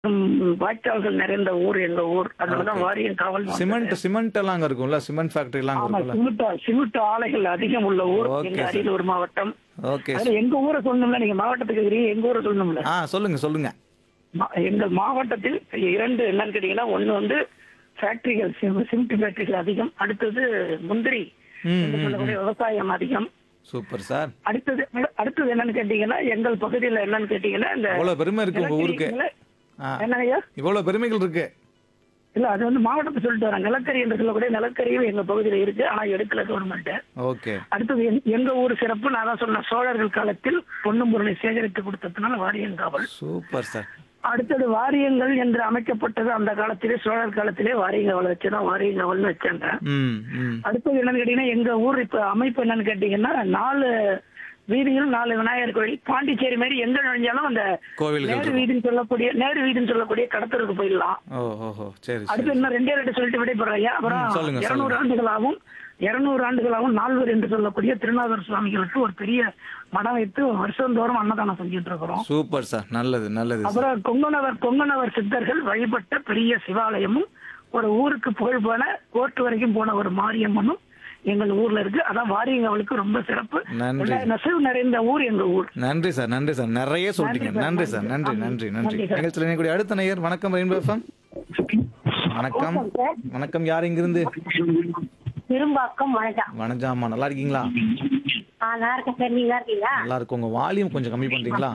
ம், வாய்க்கால்கள் நிறைந்த ஊர் எங்க ஊர் அதனாலதான் Okay. வாரியம் காவல் வந்தது. சிமெண்ட் சிமெண்ட் எல்லாம் அங்க இருக்கும்ல சிமெண்ட் ஃபேக்டரி எல்லாம் அங்க ஆமா இருக்கும்ல சிமெண்ட் சிமெண்ட் ஆலைகள் அதிகம் உள்ள ஊர் Okay, எங்க sir. அரியலூர் மாவட்டம் ஓகே அதுல எங்க ஊரை சொல்லணும்ல நீங்க மாவட்டத்துக்கு இருக்கிறீங்க எங்க ஊரை சொல்லணும்ல ஆ சொல்லுங்க சொல்லுங்க மா- எங்கள் மாவட்டத்தில் இரண்டு என்னன்னு கேட்டீங்கன்னா ஒண்ணு வந்து ஃபேக்டரிகள் சிமெண்ட் ஃபேக்டரிகள் அதிகம் அடுத்தது முந்திரி ம், என்று ம், சொல்லக்கூடிய விவசாயம் அதிகம் சூப்பர் சார் அடுத்தது அடுத்தது என்னன்னு கேட்டீங்கன்னா எங்கள் பகுதியில என்னன்னு கேட்டீங்கன்னா இந்த இவ்வளவு பெருமை இருக்கு உங்க ஊருக்கு நிலக்கரி- ஆ என்னங்கய்யா இவ்வளவு பெருமைகள் இருக்கு இல்ல அது வந்து மாவட்டத்தை சொல்லிட்டு வரேன் நிலக்கரி என்று சொல்லக்கூடிய நிலக்கரியும் எங்க பகுதியில இருக்கு ஆனா எடுக்கல கவர்மெண்ட் ஓகே அடுத்தது எங்க- எங்க ஊர் சிறப்பு நான் தான் சொன்ன சோழர்கள் காலத்தில் பொன்னும் பொருளை சேகரித்து கொடுத்ததுனால வாரியங்காவல் சூப்பர் சார் அடுத்தது வாரியங்கள் என்று அமைக்கப்பட்டது அந்த காலத்திலே சோழர் காலத்திலே வாரியங்காவல் வச்சுதான் வாரியங்காவல்னு வச்சாங்க ம் ம் அடுத்தது என்னன்னு கேட்டீங்கன்னா எங்க ஊர் இப்ப அமைப்பு என்னன்னு கேட்டீங்கன்னா நாலு வீதிகள் நாலு விநாயகர் கோயில் பாண்டிச்சேரி மாதிரி எங்க நுழைஞ்சாலும் அந்த கோவில்கள் நேரு இருக்கும். வீதின்னு சொல்லக்கூடிய நேரு வீதின்னு சொல்லக்கூடிய கடத்தருக்கு போயிடலாம் ஓ ஓஹோ சரி அடுத்து சரி இன்னும் ரெண்டே ரெண்டு சொல்லிட்டு விடைபெறேன் அப்புறம் ம், சொல்லுங்க, இருநூறு சொல்லுங்க. ஆண்டுகளாகவும் இருநூறு ஆண்டுகளாகவும் நால்வர் என்று சொல்லக்கூடிய திருநாதர் சுவாமிகளுக்கு ஒரு பெரிய மடம் வைத்து வருஷந்தோறும் அன்னதானம் செஞ்சுட்டு இருக்கிறோம் சூப்பர் சார் நல்லது நல்லது சார் அப்புறம் கொங்கணவர் கொங்கணவர் சித்தர்கள் வழிபட்ட பெரிய சிவாலயமும் ஒரு ஊருக்கு புகழ் போன கோர்ட்டு வரைக்கும் போன ஒரு மாரியம்மனும் எங்கள் ஊர்ல இருக்கு அதான் வாரியங்கவளுக்கு ரொம்ப சிறப்பு நன்றி. எல்லா நெசவு நிறைந்த ஊர் எங்க ஊர் நன்றி சார் நன்றி சார் நிறைய சொல்லிட்டீங்க நன்றி நன்றி சார், சார் நன்றி நன்றி. நன்றி நன்றி நன்றி சார். நிகழ்ச்சியில் இணையக்கூடிய அடுத்த நேயர் வணக்கம் ரெயின்போ எஃப்எம் வணக்கம் வணக்கம் யார் இங்கிருந்து திரும்பாக்கம் வணக்கம் வணஜாமா நல்லா இருக்கீங்களா ஆ நல்லா இருக்கேன் சார் நீங்க இருக்கீங்களா நல்லா இருக்கு உங்க வால்யூம் கொஞ்சம் கம்மி பண்றீங்களா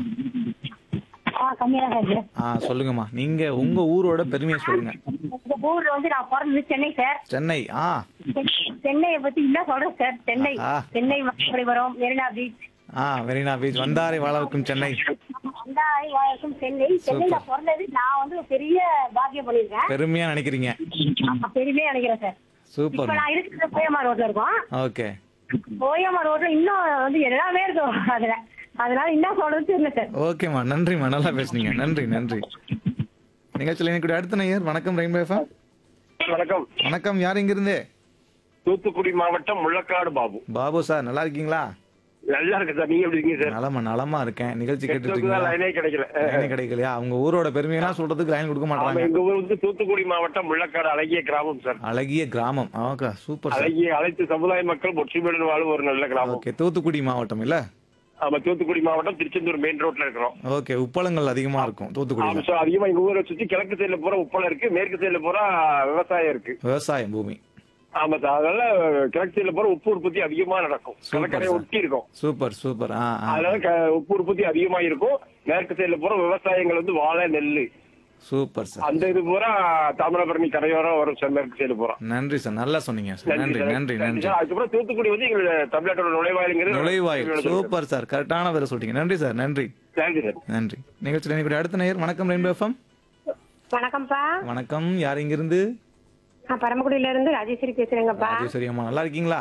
ஆ கம்மியா தான் சார் ஆ சொல்லுங்கம்மா நீங்க உங்க ஊரோட பெருமையை சொல்லுங்க இந்த ஊர்ல வந்து நான் பிறந்தது சென்னை சார் சென்னை ஆ சென்னையை பத்தி என்ன சொல்றேன் சார் சென்னை ஆ. சென்னை மகாபலிபுரம் மெரினா பீச் ஆ மெரினா பீச் வந்தாரை வாழ வைக்கும் சென்னை அந்தாரி வாழக்கும் சென்னை சென்னையில பிறந்தது நான் வந்து ஒரு பெரிய பாக்கியம் பண்ணிருக்கேன் பெருமையா நினைக்கிறீங்க ஆமா, பெருமையா நினைக்கிறேன் சார் இப்ப சூப்பர் நான் இருக்கிற போயமா ரோட்ல இருக்கோம் ஓகே போயமா ரோட்ல இன்னும் வந்து எல்லாமே இருக்கும் அதுல அதனால என்ன சொல்றது தெரியல சார் ஓகேம்மா நன்றிம்மா நல்லா பேசுனீங்க நன்றி நன்றி நிகழ்ச்சியில் இணையக்கூடிய அடுத்த நேயர் வணக்கம் ரெயின்போ எஃப்எம் வணக்கம் வணக்கம் யார் இங்கிருந்து தூத்துக்குடி மாவட்டம் முள்ளக்காடு பாபு பாபு சார் நல்லா இருக்கீங்களா நல்லா இருக்கு சார் நீங்க எப்படி இருக்கீங்க சார் நலமா நலமா இருக்கேன் நிகழ்ச்சி கேட்டுட்டு நெட்வொர்க் தான் இருக்கீங்களா லைனே கிடைக்கல லைனே கிடைக்கலையா அவங்க ஊரோட பெருமையெல்லாம் சொல்றதுக்கு லைன் கொடுக்க ஆமா மாட்டாங்க எங்க ஊர் வந்து தூத்துக்குடி மாவட்டம் முள்ளக்காடு அழகிய கிராமம் சார் அழகிய கிராமம் ஓகே சூப்பர் சார் அழகிய அனைத்து சமுதாய மக்கள் ஒற்றுமையுடன் வாழும் ஒரு நல்ல கிராமம் ஓகே தூத்துக்குடி மாவட்டம் இல்ல ஆமா தூத்துக்குடி மாவட்டம் திருச்செந்தூர் மெயின் ரோட்ல இருக்கிறோம் ஓகே உப்பளங்கள் அதிகமா இருக்கும் ஆமா தூத்துக்குடியில சார் அதிகமா எங்க ஊரை சுத்தி கிழக்கு சைடுல பூரா உப்பளம் இருக்கு மேற்கு சைடுல பூரா விவசாயம் இருக்கு விவசாயம் பூமி ஆமா சார் அதனால கிழக்கு சைடுல பூரா உப்பு உற்பத்தி அதிகமா நடக்கும் சூப்பர் கடற்கரையை சார். ஒட்டி இருக்கும் சூப்பர் சூப்பர் ஆ ஆ அதனால க- உப்பு உற்பத்தி அதிகமா இருக்கும் மேற்கு சைடுல பூரா விவசாயங்கள் வந்து வாழை நெல்லு சூப்பர் சார் அந்த இது பூரா தாமிரபரணி கரையோரம் வரும் சார் மேற்கு சைடு பூரா நன்றி சார் நல்லா சொன்னீங்க சார் நன்றி சார். நன்றி நன்றி சார். அதுக்கப்புறம் தூத்துக்குடி வந்து எங்க தமிழ்நாட்டோட நுழைவாயிலுங்கிறது நுழைவாயில் சூப்பர் சார் கரெக்டான பேரை சொல்லிட்டீங்க நன்றி சார் நன்றி தேங்க்யூ சார் நன்றி நிகழ்ச்சியில் இணையக்கூடிய அடுத்த நேயர் வணக்கம் ரெயின்போ எஃப்எம் வணக்கம்ப்பா வணக்கம் யார் இங்கிருந்து நான் பரமக்குடியில இருந்து ராஜேஸ்வரி பேசுறேங்கப்பா ராஜேஸ்வரி அம்மா நல்லா இருக்கீங்களா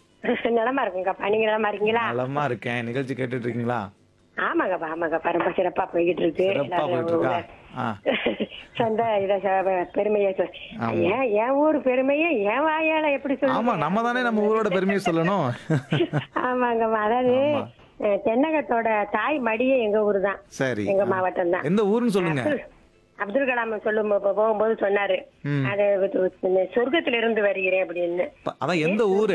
நலமா இருக்குங்கப்பா நீங்க நலமா இருக்கீங்களா நலமா இருக்கேன் நிகழ்ச்சி கேட்டுட்டு இருக்கீங்களா ஆமாங்கப்பா ஆமாங்கப்பா ரொம்ப சிறப்பா போய்கிட்டு இருக்கு சிறப்பா எல்லாரும் போயிட்டு இருக்கா ஊர்ல. ஆ சொந்த இத ச- பெருமையை சொல் ஆமா. ஏன் என் ஊர் பெருமையை என் வாயால எப்படி ஆமா சொல்லுங்க நம்ம தானே நம்ம ஊரோட பெருமையை சொல்லணும் ஆமாங்கம்மா அதாவது ஆமா. அஹ், தென்னகத்தோட தாய் மடியே எங்க ஊர் தான் சரி எங்க மாவட்டம் தான் எந்த ஊருன்னு சொல்லுங்க அப்துல் கலாம் சொல்லும் போ- போகும்போது சொன்னாரு ம். அது சொர்க்கத்துல இருந்து வருகிறேன் அப்படின்னு ப- அதான் எந்த ஊரு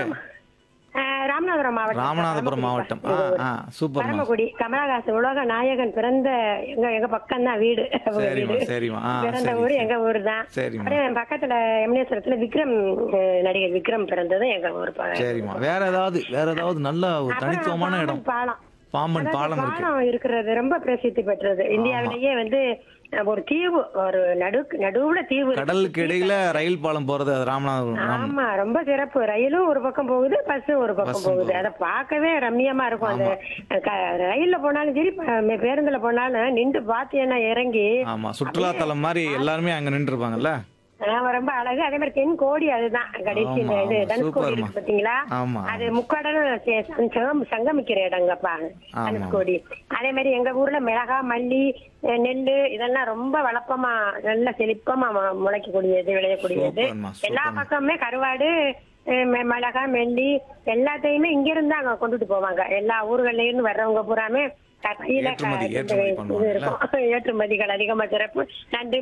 அஹ், ராமநாதபுரம் மாவட்டம் ராமநாதபுரம் மாவட்டம் ஆ ஆ சூப்பர்மா பரமக்குடி கமலஹாசன் உலக நாயகன் பிறந்த எங்க எங்க பக்கம் தான் வீடு அவங்க சரிம்மா வீடு. சரிம்மா ஆ பிறந்த சரி ஊர் சரி. எங்க ஊர் தான் சரிம்மா அப்படியே பக்கத்துல எம்னேஸ்வரத்துல விக்ரம் அஹ், நடிகர் விக்ரம் பிறந்ததும் எங்க ஊர் ப- சரிம்மா வேற ஏதாவது வேற ஏதாவது நல்ல ஒரு அப்புறம் தனித்துவமான இடம் பாம்பன் பாலம் பாம்பன் அதாவது பாலம் இருக்கு பாலம் இருக்கிறது ரொம்ப பிரசித்தி பெற்றது இந்தியாவிலேயே வந்து அஹ், ஒரு தீவு ஒரு நடு நடுவுல தீவு இருக்கு. கடலுக்கு இடையில ரயில் பாலம் போறது அது ராமநாதபுரம் ராம் ஆமா ரொம்ப சிறப்பு ரயிலும் ஒரு பக்கம் போகுது பஸ்ஸும் ஒரு பக்கம் பஸ்ஸும் போகுது போகுது. அத பார்க்கவே ரம்மியமா இருக்கும் அந்த க- ரயில்ல போனாலும் சரி ப- பேருந்துல போனாலும் நின்று பாத்தியன்னா இறங்கி ஆமா சுற்றுலா தலம் மாதிரி எல்லாருமே அங்க நின்று இருப்பாங்கல்ல ஆமா, ரொம்ப அழகு அதே மாதிரி தென் கோடி அதுதான் கடைசி இந்த ஆமா, இது ஆமா, தனுஷ்கோடி சூப்பர்மா. இருக்கு பாத்தீங்களா ஆமா அது முக்கடலும் சே- சங்கம் சங்கமிக்கிற இடங்கப்பா ஆமா. தனுஷ்கோடி அதே மாதிரி எங்க ஊர்ல மிளகா மல்லி அஹ், நெல்லு இதெல்லாம் ரொம்ப வளப்பமா நல்ல செழிப்பமா மு- முளைக்கக்கூடியது விளையக்கூடியது சூப்பர்மா, எல்லா சூப்பர்மா. பக்கமுமே கருவாடு அஹ், மி- மிளகா மெல்லி எல்லாத்தையுமே இங்க இருந்து அங்க கொண்டுட்டு போவாங்க எல்லா ஊர்கள்ல இருந்து வர்றவங்க பூராமே க- கையில க- ஏற்றுமதி, இந்த ஏற்றுமதி இது பண்ணுவாங்கல்ல? இருக்கும் ஏற்றுமதிகள் அதிகமா சிறப்பு நன்றி